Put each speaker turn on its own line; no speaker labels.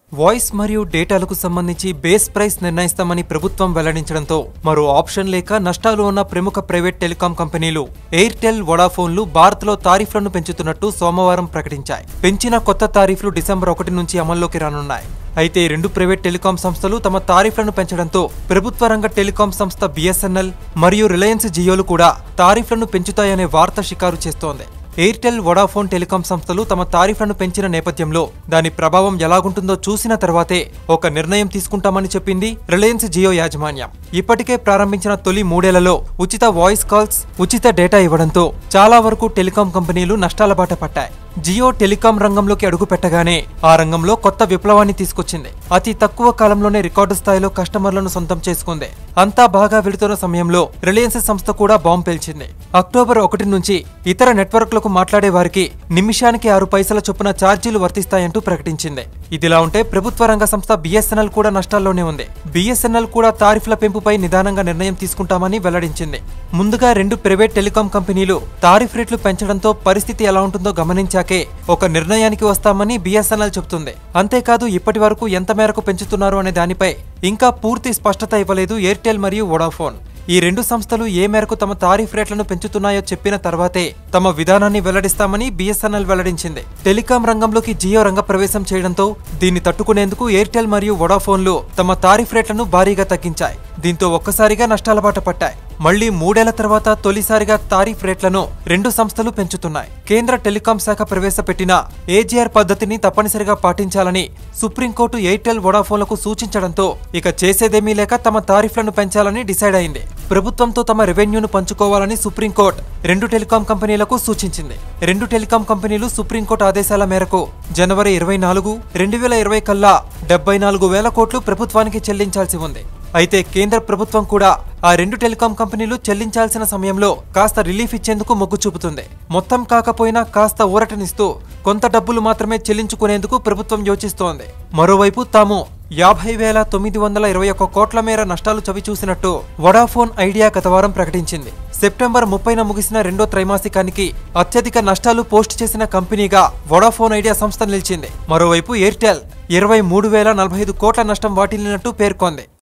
voice మరియు డేటాలకు సంబంధించి base price నిర్ణయిస్తామని ప్రభుత్వం వెల్లడించడంతో మరో ఆప్షన్ లేక నష్టాలు ఉన్న ప్రముఖ ప్రైవేట్ టెలికాం కంపెనీలు ఎయిర్టెల్ వొడాఫోన్లు భారత్లో తారీఫ్లను పెంచుతున్నట్టు సోమవారం ప్రకటించాయి పెంచిన కొత్త తారీఫ్లు డిసెంబర్ ఒకటి నుంచి అమల్లోకి రానున్నాయి అయితే ఈ రెండు ప్రైవేట్ టెలికాం సంస్థలు తమ తారీఫ్లను పెంచడంతో ప్రభుత్వ రంగ టెలికాం సంస్థ బిఎస్ఎన్ఎల్ మరియు రిలయన్స్ జియోలు కూడా తారీఫ్లను పెంచుతాయనే వార్త షికారు చేస్తోంది ఎయిర్టెల్ వొడాఫోన్ టెలికాం సంస్థలు తమ తారీఫ్లను పెంచిన నేపథ్యంలో దాని ప్రభావం ఎలాగుంటుందో చూసిన తర్వాతే ఒక నిర్ణయం తీసుకుంటామని చెప్పింది రిలయన్స్ జియో యాజమాన్యం ఇప్పటికే ప్రారంభించిన తొలి మూడేళ్లలో ఉచిత వాయిస్ కాల్స్ ఉచిత డేటా ఇవ్వడంతో చాలా వరకు టెలికాం కంపెనీలు నష్టాల బాట పట్టాయి జియో టెలికాం రంగంలోకి అడుగు పెట్టగానే ఆ రంగంలో కొత్త విప్లవాన్ని తీసుకొచ్చింది అతి తక్కువ కాలంలోనే రికార్డు స్థాయిలో కస్టమర్లను సొంతం చేసుకుంది అంతా బాగా వెళుతున్న సమయంలో రిలయన్స్ సంస్థ కూడా బాంబు పేల్చింది అక్టోబర్ ఒకటి నుంచి ఇతర నెట్వర్క్లకు మాట్లాడే వారికి నిమిషానికి ఆరు పైసల చొప్పున ఛార్జీలు వర్తిస్తాయంటూ ప్రకటించింది ఇదిలా ఉంటే ప్రభుత్వ రంగ సంస్థ బిఎస్ఎన్ఎల్ కూడా నష్టాల్లోనే ఉంది బిఎస్ఎన్ఎల్ కూడా తారీఫ్ల పెంపుపై నిదానంగా నిర్ణయం తీసుకుంటామని వెల్లడించింది ముందుగా రెండు ప్రైవేట్ టెలికాం కంపెనీలు తారీఫ్ రేట్లు పెంచడంతో పరిస్థితి ఎలా ఉంటుందో గమనించాకే ఒక నిర్ణయానికి వస్తామని బిఎస్ఎన్ఎల్ చెబుతుంది అంతేకాదు ఇప్పటి వరకు ఎంత మేరకు పెంచుతున్నారు అనే దానిపై ఇంకా పూర్తి స్పష్టత ఇవ్వలేదు ఎయిర్టెల్ మరియు వొడాఫోన్ ఈ రెండు సంస్థలు ఏ మేరకు తమ తారీఫ్ రేట్లను పెంచుతున్నాయో చెప్పిన తర్వాతే తమ విధానాన్ని వెల్లడిస్తామని బిఎస్ఎన్ఎల్ వెల్లడించింది టెలికాం రంగంలోకి జియో రంగ ప్రవేశం చేయడంతో దీన్ని తట్టుకునేందుకు ఎయిర్టెల్ మరియు వొడాఫోన్లు తమ తారీఫ్ రేట్లను భారీగా తగ్గించాయి దీంతో ఒక్కసారిగా నష్టాల బాట పట్టాయి మళ్లీ మూడేళ్ల తర్వాత తొలిసారిగా తారీఫ్ రేట్లను రెండు సంస్థలు పెంచుతున్నాయి కేంద్ర టెలికాం శాఖ ప్రవేశపెట్టిన ఏజీఆర్ పద్ధతిని తప్పనిసరిగా పాటించాలని సుప్రీంకోర్టు ఎయిర్టెల్ వొడాఫోన్లకు సూచించడంతో ఇక చేసేదేమీ లేక తమ తారీఫ్లను పెంచాలని డిసైడ్ అయింది ప్రభుత్వంతో తమ రెవెన్యూను పంచుకోవాలని సుప్రీంకోర్టు రెండు టెలికాం కంపెనీలకు సూచించింది రెండు టెలికాం కంపెనీలు సుప్రీంకోర్టు ఆదేశాల మేరకు జనవరి ఇరవై నాలుగు రెండు వేల ఇరవై కల్లా డెబ్బై నాలుగు వేల కోట్లు ప్రభుత్వానికి చెల్లించాల్సి ఉంది అయితే కేంద్ర ప్రభుత్వం కూడా ఆ రెండు టెలికాం కంపెనీలు చెల్లించాల్సిన సమయంలో కాస్త రిలీఫ్ ఇచ్చేందుకు మొగ్గు చూపుతుంది మొత్తం కాకపోయినా కాస్త ఊరటనిస్తూ కొంత డబ్బులు మాత్రమే చెల్లించుకునేందుకు ప్రభుత్వం యోచిస్తోంది మరోవైపు తాము యాభై వేల తొమ్మిది వందల ఇరవై ఒక్క కోట్ల మేర నష్టాలు చవిచూసినట్టు వడాఫోన్ ఐడియా గత వారం ప్రకటించింది సెప్టెంబర్ ముప్పైన ముగిసిన రెండో త్రైమాసికానికి అత్యధిక నష్టాలు పోస్ట్ చేసిన కంపెనీగా వడాఫోన్ ఐడియా సంస్థ నిలిచింది మరోవైపు ఎయిర్టెల్ ఇరవై మూడు వేల నలభై ఐదు కోట్ల నష్టం వాటిల్లినట్టు పేర్కొంది